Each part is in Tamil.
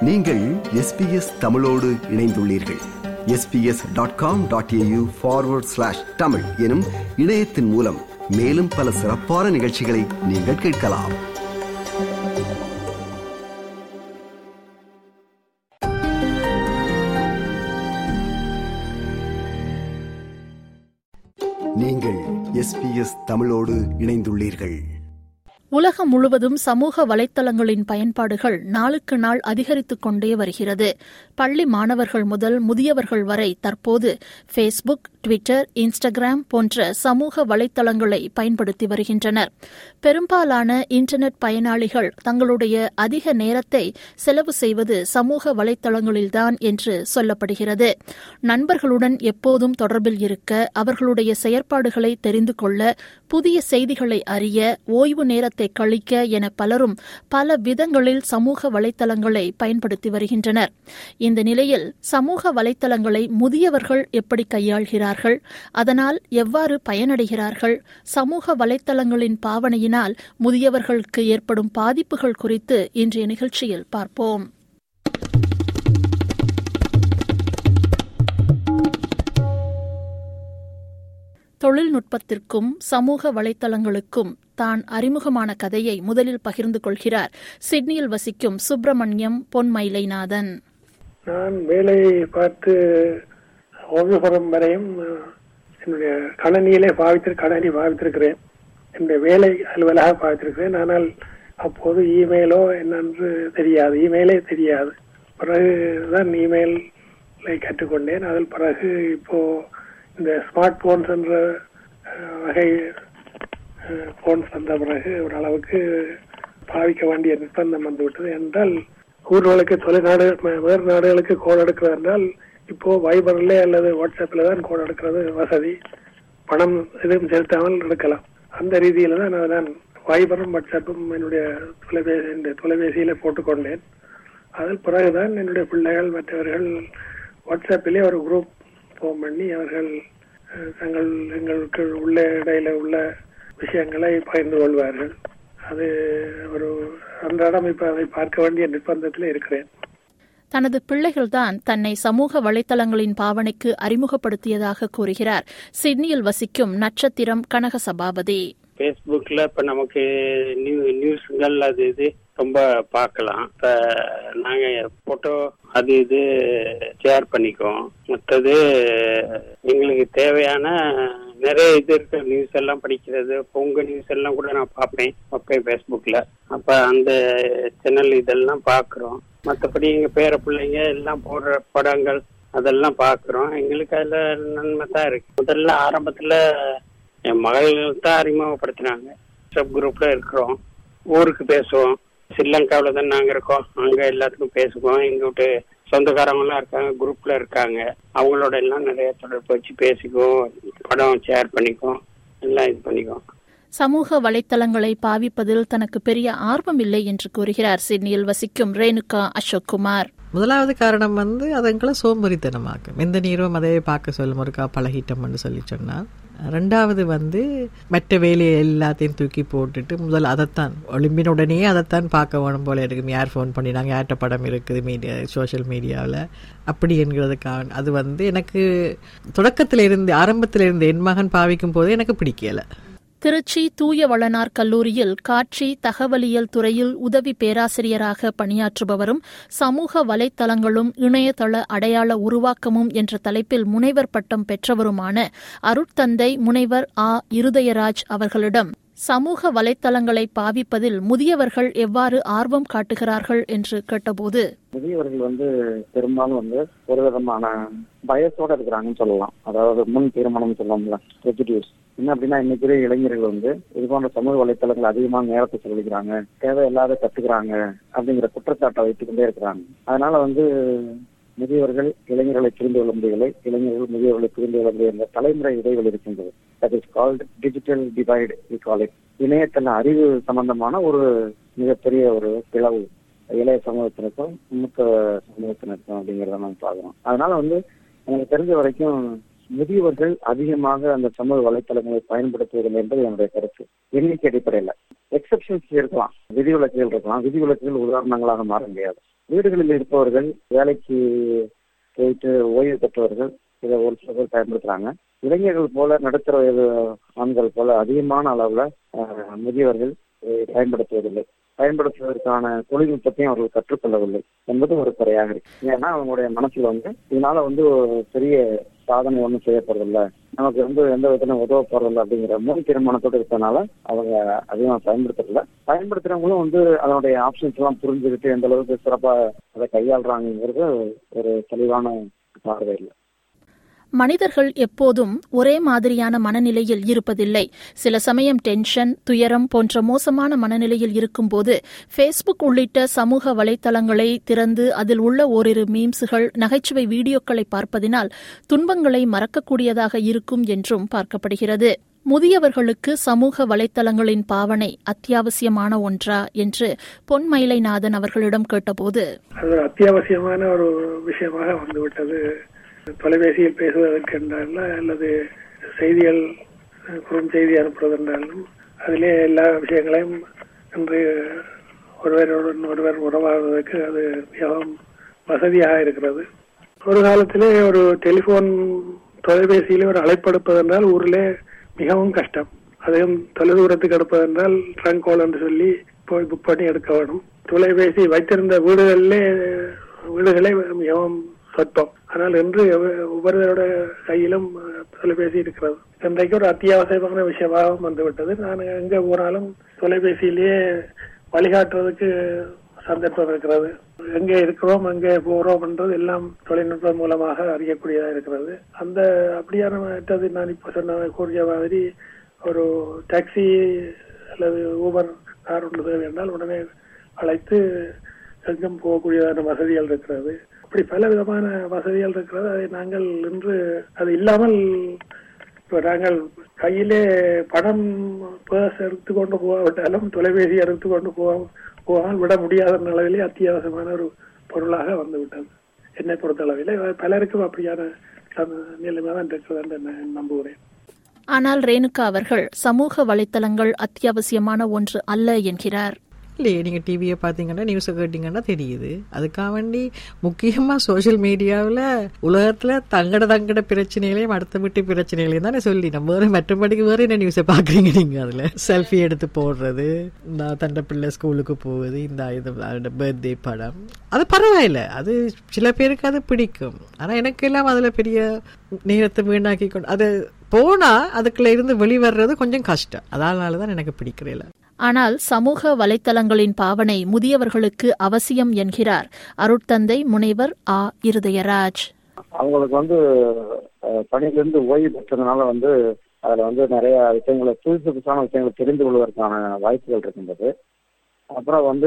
நீங்கள் எஸ்பிஎஸ் தமிழோடு இணைந்துள்ளீர்கள் SBS dot com dot AU forward slash Tamil எனும் இணையத்தின் மூலம் மேலும் பல சிறப்பான நிகழ்ச்சிகளை நீங்கள் கேட்கலாம் நீங்கள் எஸ்பிஎஸ் தமிழோடு இணைந்துள்ளீர்கள் உலகம் முழுவதும் சமூக வலைத்தளங்களின் பயன்பாடுகள் நாளுக்கு நாள் அதிகரித்துக் கொண்டே வருகிறது பள்ளி மாணவர்கள் முதல் முதியவர்கள் வரை தற்போது ஃபேஸ்புக் ட்விட்டர் இன்ஸ்டாகிராம் போன்ற சமூக வலைத்தளங்களை பயன்படுத்தி வருகின்றனர் பெரும்பாலான இன்டர்நெட் பயனாளிகள் தங்களுடைய அதிக நேரத்தை செலவு செய்வது சமூக வலைத்தளங்களில்தான் என்று சொல்லப்படுகிறது நண்பர்களுடன் எப்போதும் தொடர்பில் இருக்க அவர்களுடைய செயற்பாடுகளை தெரிந்து கொள்ள புதிய செய்திகளை அறிய ஓய்வு நேரத்தை கழிக்க என பலரும் பல விதங்களில் சமூக வலைத்தளங்களை பயன்படுத்தி வருகின்றனர் இந்த நிலையில் சமூக வலைத்தளங்களை முதியவர்கள் எப்படி கையாள்கிறார்கள் அதனால் எவ்வாறு பயனடைகிறார்கள் சமூக வலைத்தளங்களின் பாவனையினால் முதியவர்களுக்கு ஏற்படும் பாதிப்புகள் குறித்து இன்றைய நிகழ்ச்சியில் பார்ப்போம் தொழில்நுட்பத்திற்கும் சமூக வலைத்தளங்களுக்கும் தான் அறிமுகமான கதையை முதலில் பகிர்ந்து கொள்கிறார் சிட்னியில் வசிக்கும் சுப்பிரமணியம் பொன்மயிலைநாதன் நான் வேலையை பார்த்து ஓவியபுரம் வரையும் என்னுடைய கணனியிலே பாவித்து கணனி பாவித்திருக்கிறேன் என்னுடைய வேலை அலுவலாக பாவித்திருக்கிறேன் ஆனால் அப்போது இமெயிலோ என்னென்று தெரியாது இமெயிலே தெரியாது பிறகுதான் இமெயிலை கற்றுக்கொண்டேன் அதில் பிறகு இப்போ இந்த ஸ்மார்ட் போன்ஸ் என்ற வகை போன்ஸ் வந்த பிறகு ஓரளவுக்கு பாவிக்க வேண்டிய நிர்பந்தம் வந்துவிட்டது என்றால் ஊர்களுக்கு தொலைநாடு வேறு நாடுகளுக்கு கோல் எடுக்கிறது என்றால் இப்போ வைபர்ல அல்லது வாட்ஸ்அப்ல தான் கோல் எடுக்கிறது வசதி பணம் எதுவும் செலுத்தாமல் எடுக்கலாம் அந்த ரீதியில தான் நான் வைபரும் வாட்ஸ்அப்பும் என்னுடைய தொலைபேசி என்னுடைய தொலைபேசியில போட்டுக்கொண்டேன் அதில் பிறகுதான் என்னுடைய பிள்ளைகள் மற்றவர்கள் வாட்ஸ்அப்பிலே ஒரு குரூப் ஃபோன் பண்ணி அவர்கள் தங்கள் எங்களுக்கு உள்ள இடையில உள்ள விஷயங்களை பகிர்ந்து கொள்வார்கள் அது ஒரு அன்றாடம் இப்ப அதை பார்க்க வேண்டிய நிர்பந்தத்தில் இருக்கிறேன் தனது பிள்ளைகள்தான் தன்னை சமூக வலைதளங்களின் பாவனைக்கு அறிமுகப்படுத்தியதாக கூறுகிறார் சிட்னியில் வசிக்கும் நட்சத்திரம் கனக சபாபதி பேஸ்புக்ல இப்ப நமக்கு நியூ நியூஸ்கள் அது இது ரொம்ப பார்க்கலாம் இப்ப நாங்க போட்டோ அது இது ஷேர் பண்ணிக்குவோம் மற்றது எங்களுக்கு தேவையான நிறைய இது இருக்கு நியூஸ் எல்லாம் படிக்கிறது பொங்க நியூஸ் எல்லாம் கூட நான் பார்ப்பேன் பார்ப்பேன் ஃபேஸ்புக்ல அப்ப அந்த சேனல் இதெல்லாம் பாக்குறோம் மற்றபடி எங்க பேர பிள்ளைங்க எல்லாம் போடுற படங்கள் அதெல்லாம் பாக்குறோம் எங்களுக்கு அதுல நன்மை தான் இருக்கு முதல்ல ஆரம்பத்துல என் மகள் தான் அறிமுகப்படுத்தினாங்க சப் குரூப்ல இருக்கிறோம் ஊருக்கு பேசுவோம் ஸ்ரீலங்காவில தான் நாங்க இருக்கோம் அங்க எல்லாத்துக்கும் பேசுவோம் எங்க வீட்டு சொந்தக்காரங்க எல்லாம் இருக்காங்க குரூப்ல இருக்காங்க அவங்களோட எல்லாம் நிறைய தொடர்பு வச்சு பேசிக்குவோம் படம் ஷேர் பண்ணிக்குவோம் எல்லாம் இது பண்ணிக்குவோம் சமூக வலைத்தளங்களை பாவிப்பதில் தனக்கு பெரிய ஆர்வம் இல்லை என்று கூறுகிறார் சிட்னியில் வசிக்கும் ரேணுகா அசோக் குமார் முதலாவது காரணம் வந்து அதுங்களை சோம்பேறித்தனமாக்கும் எந்த நீரும் அதே பார்க்க சொல்லும் ஒருக்கா பழகிட்டோம்னு சொல்லி சொன்னால் ரெண்டாவது வந்து மற்ற வேலையை எல்லாத்தையும் தூக்கி போட்டுட்டு முதல் அதைத்தான் ஒளிம்பின உடனே அதைத்தான் பார்க்க வேணும் போல இருக்கும் யார் ஃபோன் பண்ணினாங்க யார்கிட்ட படம் இருக்குது மீடியா சோஷியல் மீடியாவில் அப்படி என்கிறதுக்காக அது வந்து எனக்கு தொடக்கத்தில் இருந்து ஆரம்பத்தில் இருந்து என் மகன் பாவிக்கும் போது எனக்கு பிடிக்கல திருச்சி தூய வளனார் கல்லூரியில் காட்சி தகவலியல் துறையில் உதவி பேராசிரியராக பணியாற்றுபவரும் சமூக வலைத்தளங்களும் இணையதள அடையாள உருவாக்கமும் என்ற தலைப்பில் முனைவர் பட்டம் பெற்றவருமான அருட்தந்தை முனைவர் ஆ இருதயராஜ் அவர்களிடம் சமூக வலைத்தளங்களை பாவிப்பதில் முதியவர்கள் எவ்வாறு ஆர்வம் காட்டுகிறார்கள் என்று கேட்டபோது முதியவர்கள் வந்து பெரும்பாலும் வந்து ஒரு விதமான பயத்தோட இருக்கிறாங்கன்னு சொல்லலாம் அதாவது முன் தீர்மானம் சொல்லுவோம்ல ரெஜிடியூஸ் என்ன அப்படின்னா இன்னைக்கு இளைஞர்கள் வந்து இது போன்ற சமூக வலைத்தளங்கள் அதிகமாக நேரத்தை செலவழிக்கிறாங்க தேவையில்லாத கத்துக்கிறாங்க அப்படிங்கிற குற்றச்சாட்டை வைத்துக்கொண்டே இருக்கிறாங்க அதனால வந்து முதியவர்கள் இளைஞர்களை புரிந்து கொள்ள முடியவில்லை இளைஞர்கள் முதியவர்களை புரிந்து கொள்ள முடியவில்லை தலைமுறை இடைவெளி இருக்கின்றது that is called digital divide we call it இணையதள அறிவு சம்பந்தமான ஒரு மிகப்பெரிய ஒரு பிளவு இளைய சமூகத்தினருக்கும் மூத்த சமூகத்தினருக்கும் அப்படிங்கிறத நம்ம பார்க்கிறோம் அதனால வந்து எனக்கு தெரிஞ்ச வரைக்கும் முதியவர்கள் அதிகமாக அந்த சமூக வலைத்தளங்களை பயன்படுத்துவதில்லை என்பது என்னுடைய கருத்து எண்ணிக்கை அடிப்படையில் எக்ஸப்ஷன்ஸ் இருக்கலாம் விதிவிலக்குகள் இருக்கலாம் விதிவிலக்குகள் உதாரணங்களாக மாற முடியாது வீடுகளில் இருப்பவர்கள் வேலைக்கு போயிட்டு ஓய்வு பெற்றவர்கள் இதை ஒரு சில பேர் பயன்படுத்துறாங்க இளைஞர்கள் போல நடுத்தர வயது ஆண்கள் போல அதிகமான அளவுல அஹ், முதியவர்கள் இதை பயன்படுத்துவதில்லை பயன்படுத்துவதற்கான தொழில்நுட்பத்தையும் அவர்கள் கற்றுக்கொள்ளவில்லை என்பது ஒரு குறையாக இருக்கு ஏன்னா அவங்களுடைய மனசுல வந்து இதனால வந்து ஒரு பெரிய சாதனை ஒன்றும் செய்யப்படுறதில்ல நமக்கு வந்து எந்த விதத்திலும் உதவ போறதில்ல அப்படிங்கிற மூணு தீர்மானத்தோடு இருக்கனால அவங்க அதிகமா பயன்படுத்துறதில்ல பயன்படுத்துறவங்களும் வந்து அதனுடைய ஆப்ஷன்ஸ் எல்லாம் புரிஞ்சுக்கிட்டு எந்த அளவுக்கு சிறப்பா அதை கையாளுறாங்கிறது ஒரு தெளிவான பார்வை இல்லை மனிதர்கள் எப்போதும் ஒரே மாதிரியான மனநிலையில் இருப்பதில்லை சில சமயம் டென்ஷன் துயரம் போன்ற மோசமான மனநிலையில் இருக்கும்போது ஃபேஸ்புக் உள்ளிட்ட சமூக வலைதளங்களை திறந்து அதில் உள்ள ஓரிரு மீம்ஸுகள் நகைச்சுவை வீடியோக்களை பார்ப்பதினால் துன்பங்களை மறக்கக்கூடியதாக இருக்கும் என்றும் பார்க்கப்படுகிறது முதியவர்களுக்கு சமூக வலைதளங்களின் பாவனை அத்தியாவசியமான ஒன்றா என்று பொன் மயிலைநாதன் அவர்களிடம் கேட்டபோது அது ஒரு அத்தியாவசியமான ஒரு விஷயமாக வந்துவிட்டது தொலைபேசியில் பேசுவதற்கு என்றாலும் அல்லது செய்திகள் அஹ், குறுஞ்செய்தி அனுப்புவது என்றாலும் அதிலே எல்லா விஷயங்களையும் இன்று ஒருவருடன் ஒருவர் உறவாடுவதற்கு அது மிகவும் வசதியாக இருக்கிறது ஒரு காலத்திலே ஒரு டெலிபோன் தொலைபேசியிலே ஒரு அழைப்படுப்பது என்றால் ஊரிலே மிகவும் கஷ்டம் அதையும் தொலைதூரத்துக்கு எடுப்பதென்றால் ட்ரங்க் கால் என்று சொல்லி போய் புக் பண்ணி எடுக்க வேண்டும் தொலைபேசி வைத்திருந்த வீடுகளிலே வீடுகளே மிகவும் சொற்பம் ஆனால் இன்று ஒவ்வொ- ஒவ்வொருவரோட கையிலும் அஹ், தொலைபேசி இருக்கிறது இன்றைக்கு ஒரு அத்தியாவசியமான விஷயமாக வந்துவிட்டது நான் எங்க போனாலும் தொலைபேசியிலேயே வழிகாட்டுறதுக்கு சந்தர்ப்பம் இருக்கிறது எங்கே இருக்கிறோம் எங்கே போறோம் என்றது எல்லாம் தொழில்நுட்பம் மூலமாக அறியக்கூடியதா இருக்கிறது அந்த அப்படியான மற்றது நான் இப்ப சொன்ன கூறிய மாதிரி ஒரு டாக்ஸி அல்லது ஊபர் கார் ஒன்று தேவை என்றால் உடனே அழைத்து எங்கும் போகக்கூடியதான வசதிகள் இருக்கிறது அப்படி பல விதமான வசதிகள் இருக்கிறது அதை நாங்கள் இன்று அது இல்லாமல் இப்ப நாங்கள் கையிலே பணம் பேர்ஸ் எடுத்து கொண்டு போகாவிட்டாலும் தொலைபேசி எடுத்து கொண்டு போக போகாமல் விட முடியாத நிலையிலே அத்தியாவசியமான ஒரு பொருளாக வந்துவிட்டது என்னை பொறுத்தளவிலே பலருக்கும் அப்படியான நிலைமை தான் இருக்கிறது என்று நான் நம்புகிறேன் ஆனால் ரேணுகா அவர்கள் சமூக வலைத்தளங்கள் அத்தியாவசியமான ஒன்று அல்ல என்கிறார் இல்லையே நீங்கள் டிவியை பார்த்தீங்கன்னா நியூஸை கேட்டிங்கன்னா தெரியுது அதுக்காக வேண்டி முக்கியமாக சோஷியல் மீடியாவில் உலகத்தில் தங்கட தங்கட பிரச்சனைகளையும் அடுத்த வீட்டு பிரச்சனைகளையும் தானே சொல்லி நம்ம வேறு மற்றபடிக்கு வேறு என்ன நியூஸை பார்க்குறீங்க நீங்கள் அதில் செல்ஃபி எடுத்து போடுறது இந்த தண்டை பிள்ளை ஸ்கூலுக்கு போகுது இந்த இது பர்த்டே படம் அது பரவாயில்ல அது சில பேருக்கு அது பிடிக்கும் ஆனால் எனக்கு எல்லாம் அதில் பெரிய நேரத்தை வீணாக்கி கொண்டு அது போனால் அதுக்குள்ள இருந்து வெளிவர்றது கொஞ்சம் கஷ்டம் அதனால தான் எனக்கு பிடிக்கிறதில்ல ஆனால் சமூக வலைத்தளங்களின் பாவனை முதியவர்களுக்கு அவசியம் என்கிறார் அருட்தந்தை முனைவர் ஆ இருதயராஜ் அவங்களுக்கு வந்து அஹ், பணியிலிருந்து ஓய்வு பெற்றதுனால வந்து அதுல வந்து நிறைய விஷயங்களை புதுசு புதுசான விஷயங்களை தெரிந்து கொள்வதற்கான வாய்ப்புகள் இருக்கின்றது அப்புறம் வந்து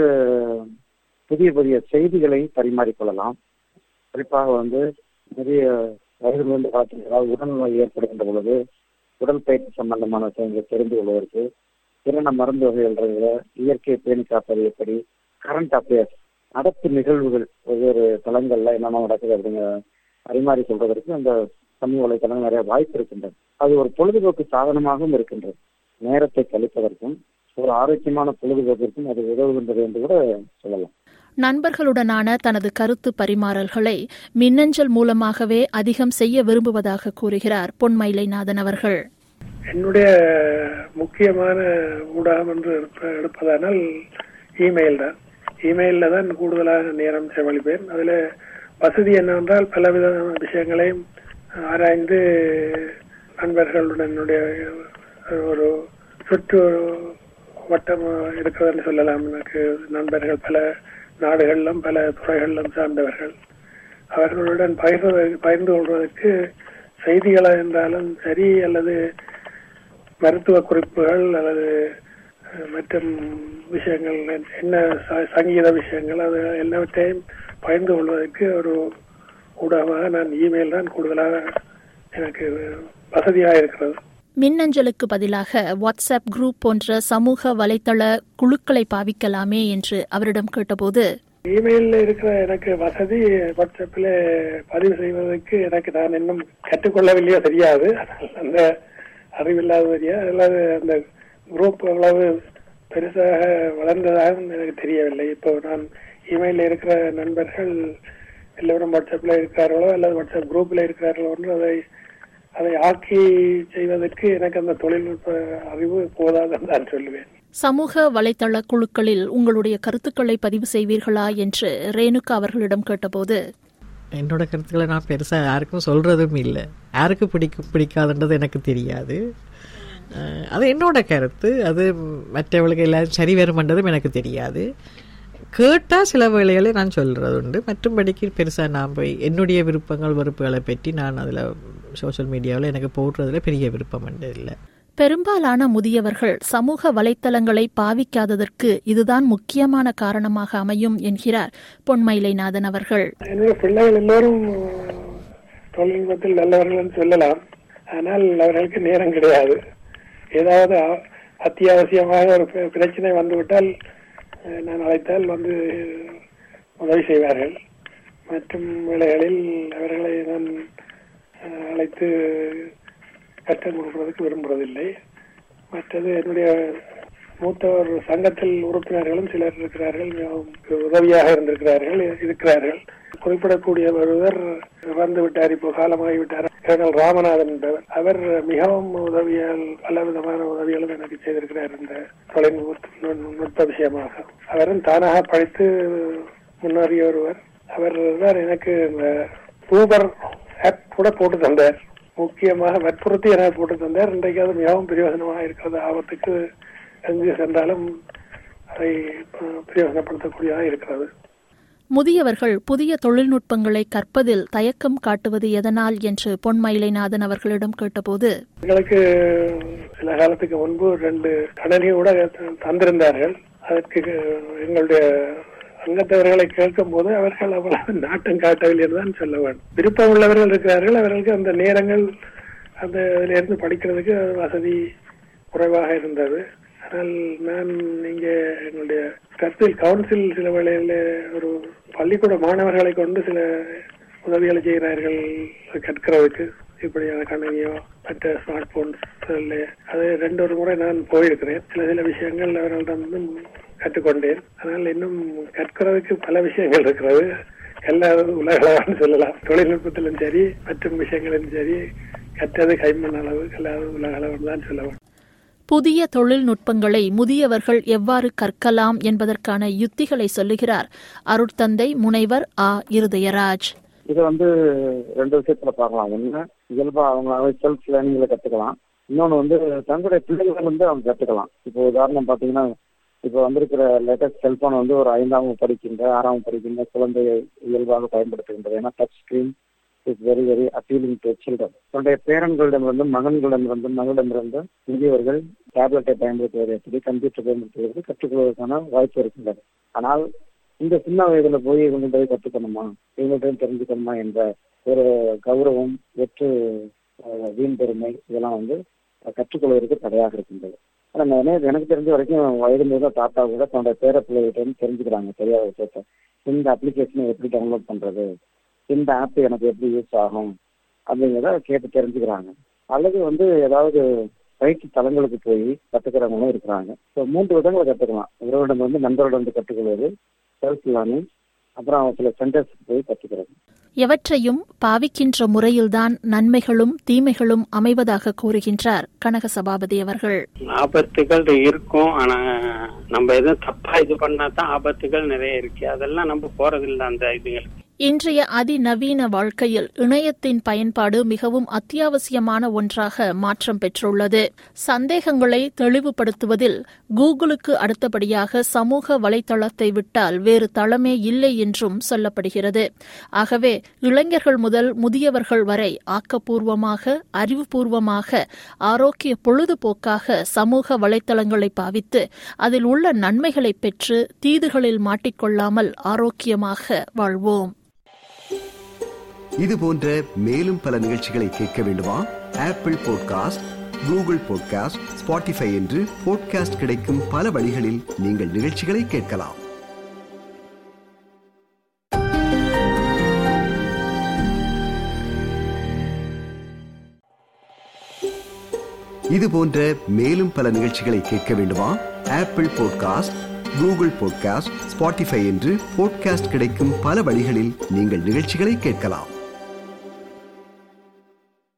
புதிய புதிய செய்திகளை பரிமாறிக்கொள்ளலாம் குறிப்பாக வந்து நிறைய வயதிலிருந்து காலத்தில் ஏதாவது உடல்நோய் ஏற்படுகின்ற பொழுது உடற்பயிற்சி சம்பந்தமான விஷயங்களை தெரிந்து கொள்வதற்கு என்னென்ன மருந்து வகைகள் இருக்கிற இயற்கை பேணி காப்பது எப்படி கரண்ட் அஃபேர்ஸ் நடப்பு நிகழ்வுகள் ஒவ்வொரு தளங்கள்ல என்னென்ன நடக்குது அப்படிங்கிற பரிமாறி சொல்றதற்கு அந்த சமூக வலைத்தளங்கள் நிறைய வாய்ப்பு இருக்கின்றது அது ஒரு பொழுதுபோக்கு சாதனமாகவும் இருக்கின்றது நேரத்தை கழிப்பதற்கும் ஒரு ஆரோக்கியமான பொழுதுபோக்கிற்கும் அது உதவுகின்றது என்று கூட சொல்லலாம் நண்பர்களுடனான தனது கருத்து பரிமாறல்களை மின்னஞ்சல் மூலமாகவே அதிகம் செய்ய விரும்புவதாக கூறுகிறார் பொன்மயிலைநாதன் அவர்கள் என்னுடைய முக்கியமான ஊடகம் என்று எடுப்ப- எடுப்பதானால் இமெயில் தான் இமெயில்ல தான் கூடுதலாக நேரம் செலவழிப்பேன் அதுல வசதி என்னவென்றால் பலவித விஷயங்களையும் ஆராய்ந்து நண்பர்களுடன் என்னுடைய ஒரு சுற்று வட்டம் இருக்கிறதுன்னு சொல்லலாம் எனக்கு நண்பர்கள் பல நாடுகளிலும் பல துறைகளிலும் சார்ந்தவர்கள் அவர்களுடன் பகிர்ந்து பகிர்ந்து கொள்வதற்கு செய்திகளா இருந்தாலும் சரி அல்லது மருத்துவ குறிப்புகள் அல்லது அஹ், மற்றும் விஷயங்கள் என்ன ச- சங்கீத விஷயங்கள் அது எல்லாவற்றையும் பகிர்ந்து கொள்வதற்கு ஒரு ஊடகமாக நான் இமெயில் தான் கூடுதலாக எனக்கு வசதியாக இருக்கிறது மின்னஞ்சலுக்கு பதிலாக வாட்ஸ்அப் குரூப் போன்ற சமூக வலைத்தள குழுக்களை பாவிக்கலாமே என்று அவரிடம் கேட்டபோது இமெயில்ல இருக்கிற எனக்கு வசதி வாட்ஸ்அப்பில் பதிவு செய்வதற்கு எனக்கு நான் இன்னும் கற்றுக்கொள்ளவில்லையோ தெரியாது அந்த அறிவில்லாத தெரியாது அல்லது அந்த குரூப் எவ்வளவு பெருசாக வளர்ந்ததாக எனக்கு தெரியவில்லை இப்போ நான் இமெயில இருக்கிற நண்பர்கள் எல்லோரும் வாட்ஸ்அப்ல இருக்கிறார்களோ அல்லது வாட்ஸ்அப் குரூப்ல இருக்கிறார்களோ என்று அதை அதை ஆக்கி செய்வதற்கு எனக்கு அந்த தொழில்நுட்ப அறிவு போதாதுன்னு நான் சொல்லுவேன் சமூக வலைதள குழுக்களில் உங்களுடைய கருத்துக்களை பதிவு செய்வீர்களா என்று ரேணுகா அவர்களிடம் கேட்டபோது என்னோட கருத்துக்களை நான் பெருசாக யாருக்கும் சொல்கிறதும் இல்லை யாருக்கு பிடிக்கும் பிடிக்காதுன்றது எனக்கு தெரியாது அஹ், அது என்னோட கருத்து அது மற்றவர்களுக்கு எல்லாரும் சரி வருமன்றதும் எனக்கு தெரியாது கேட்டால் சில வேளைகளை நான் சொல்கிறது உண்டு மற்றும்படிக்கு பெருசாக நான் போய் என்னுடைய விருப்பங்கள் வெறுப்புகளை பற்றி நான் அதில் சோஷியல் மீடியாவில் எனக்கு போடுறதுல பெரிய விருப்பம் உண்டு இல்லை பெரும்பாலான முதியவர்கள் சமூக வலைத்தளங்களை பாவிக்காததற்கு இதுதான் முக்கியமான காரணமாக அமையும் என்கிறார் பொன்மயிலைநாதன் அவர்கள் என்னுடைய பிள்ளைகள் எல்லோரும் தொழில்நுட்பத்தில் நல்லவர்கள் சொல்லலாம் ஆனால் அவர்களுக்கு நேரம் கிடையாது ஏதாவது அ- அத்தியாவசியமாக ஒரு பி- பிரச்சனை வந்துவிட்டால் அஹ், நான் அழைத்தால் வந்து உதவி செய்வார்கள் மற்றும் வேளைகளில் அவர்களை நான் அஹ், அழைத்து கஷ்டம் கொடுப்பதற்கு விரும்புவதில்லை மற்றது என்னுடைய மூத்தவர் சங்கத்தில் உறுப்பினர்களும் சிலர் இருக்கிறார்கள் மிகவும் உதவியாக இருந்திருக்கிறார்கள் இருக்கிறார்கள் குறிப்பிடக்கூடிய ஒருவர் இறந்து விட்டார் இப்போ காலமாகி விட்டார் கர்னல் ராமநாதன் என்பவர் அவர் மிகவும் உதவியால் பல விதமான உதவிகளும் எனக்கு செய்திருக்கிறார் இந்த தொழில்நுட்ப நுட்ப விஷயமாக அவரும் தானாக படித்து முன்னேறிய ஒருவர் அவர் தான் எனக்கு இந்த ஊபர் ஆப் கூட போட்டு தந்தார் முக்கியமாக வற்புறுத்தி எனக்கு போட்டு தந்தார் இன்றைக்கு அது மிகவும் பிரயோஜனமாக இருக்கிறது ஆபத்துக்கு எங்கு சென்றாலும் அதை அஹ், பிரயோஜனப்படுத்தக்கூடியதாக இருக்கிறது முதியவர்கள் புதிய தொழில்நுட்பங்களை கற்பதில் தயக்கம் காட்டுவது எதனால் என்று பொன்மயிலைநாதன் அவர்களிடம் கேட்டபோது எங்களுக்கு சில காலத்துக்கு முன்பு ரெண்டு கணனி கூட தந்திருந்தார்கள் அதற்கு எங்களுடைய அங்கத்தவர்களை கேட்கும் போது அவர்கள் அவ்வளவு நாட்டம் காட்டவில்லை என்றுதான் சொல்ல வேண்டும் விருப்பம் உள்ளவர்கள் இருக்கிறார்கள் அவர்களுக்கு அந்த நேரங்கள் அந்த இதுல இருந்து படிக்கிறதுக்கு வசதி குறைவாக இருந்தது ஆனால் நான் இங்கே எங்களுடைய கற்பில் கவுன்சில் சில வேளையில் ஒரு பள்ளிக்கூட மாணவர்களை கொண்டு சில உதவிகளை செய்கிறார்கள் கற்கிறதுக்கு இப்படியான கணினியோ மற்ற ஸ்மார்ட் போன்ஸ் அது ரெண்டு ஒரு முறை நான் போயிருக்கிறேன் சில சில விஷயங்கள் அவர்களிடம் கற்றுக்கொண்டேன் ஆனால் இன்னும் கற்கிறதுக்கு பல விஷயங்கள் இருக்கிறது எல்லாரும் உலகளவான்னு சொல்லலாம் தொழில்நுட்பத்திலும் சரி மற்றும் விஷயங்களிலும் சரி கற்றது கைமண் அளவு எல்லாரும் உலகளவன் தான் சொல்ல வேண்டும் புதிய தொழில்நுட்பங்களை முதியவர்கள் எவ்வாறு கற்கலாம் என்பதற்கான யுத்திகளை சொல்லுகிறார் அருட்தந்தை முனைவர் ஆ இருதயராஜ் இதை வந்து ரெண்டு விஷயத்துல பார்க்கலாம் ஒண்ணு இயல்பா அவங்க செல்ஃப் லேர்னிங்ல கத்துக்கலாம் இன்னொன்னு வந்து தங்களுடைய பிள்ளைகள் வந்து அவங்க கத்துக்கலாம் இப்போ உதாரணம் பாத்தீங்கன்னா இப்போ வந்திருக்கிற லேட்டஸ்ட் செல்போன் வந்து ஒரு ஐந்தாம் படிக்கின்ற ஆறாம் படிக்கின்ற குழந்தை இயல்பாக பயன்படுத்துகின்றது ஏன்னா touch screen is very very appealing to children தன்னுடைய பேரன்களிடமிருந்து மகன்களிடமிருந்து மகளிடமிருந்து முதியவர்கள் டேப்லெட்டை பயன்படுத்துவது எப்படி கம்ப்யூட்டர் பயன்படுத்துவது கற்றுக்கொள்வதற்கான வாய்ப்பு இருக்கின்றது ஆனால் இந்த சின்ன வயதுல போய் இவங்கள்ட்ட போய் கத்துக்கணுமா இவங்கள்ட்ட தெரிஞ்சுக்கணுமா என்ற ஒரு கௌரவம் வெற்று அஹ், வீண் பெருமை இதெல்லாம் வந்து கற்றுக்கொள்வதற்கு தடையாக இருக்கின்றது ஆனா நான் எனக்கு- எனக்கு தெரிஞ்ச வரைக்கும் வயது முத தாத்தா கூட தன்னுடைய பேர பிள்ளைகிட்ட இருந்து தெரிஞ்சுக்கிறாங்க தெரியாத விஷயத்த இந்த அப்ளிகேஷனை எப்படி டவுன்லோட் பண்றது இந்த ஆப் எனக்கு எப்படி யூஸ் ஆகும் அப்படிங்கிறத கேட்டு தெரிஞ்சுக்கிறாங்க அல்லது வந்து ஏதாவது பயிற்சி தலங்களுக்கு போய் கத்துக்கிறவங்களும் இருக்கிறாங்க ஸோ மூன்று விதங்களை கத்துக்கலாம் உறவிடம் வந்து நண்பரிடம் வந்து கற்றுக்கொள்வது செல்ஃப் லேர்னிங் அப்புறம் சில சென்டர்ஸ்க்கு போய் கத்துக்கிறது எவற்றையும் பாவிக்கின்ற முறையில்தான் நன்மைகளும் தீமைகளும் அமைவதாக கூறுகின்றார் கனக சபாபதி அவர்கள் ஆபத்துகள் இருக்கும் ஆனா நம்ம எதுவும் தப்பா இது பண்ணா தான் ஆபத்துகள் நிறைய இருக்கு அதெல்லாம் நம்ம போறதில்லை அந்த இதுகள் இன்றைய அதிநவீன வாழ்க்கையில் இணையத்தின் பயன்பாடு மிகவும் அத்தியாவசியமான ஒன்றாக மாற்றம் பெற்றுள்ளது சந்தேகங்களை தெளிவுபடுத்துவதில் கூகுளுக்கு அடுத்தபடியாக சமூக வலைதளத்தை விட்டால் வேறு தளமே இல்லை என்றும் சொல்லப்படுகிறது ஆகவே இளைஞர்கள் முதல் முதியவர்கள் வரை ஆக்கப்பூர்வமாக அறிவுபூர்வமாக ஆரோக்கிய பொழுதுபோக்காக சமூக வலைதளங்களை பாவித்து அதில் உள்ள நன்மைகளை பெற்று தீதுகளில் மாட்டிக்கொள்ளாமல் ஆரோக்கியமாக வாழ்வோம் இது போன்ற மேலும் பல நிகழ்ச்சிகளை கேட்க வேண்டுமா Apple podcast Google podcast Spotify என்று பாட்காஸ்ட் கிடைக்கும் பல வழிகளில் நீங்கள் நிகழ்ச்சிகளை கேட்கலாம் இது போன்ற மேலும் பல நிகழ்ச்சிகளை கேட்க வேண்டுமா Apple podcast Google podcast Spotify என்று பாட்காஸ்ட் கிடைக்கும் பல வழிகளில் நீங்கள் நிகழ்ச்சிகளை கேட்கலாம்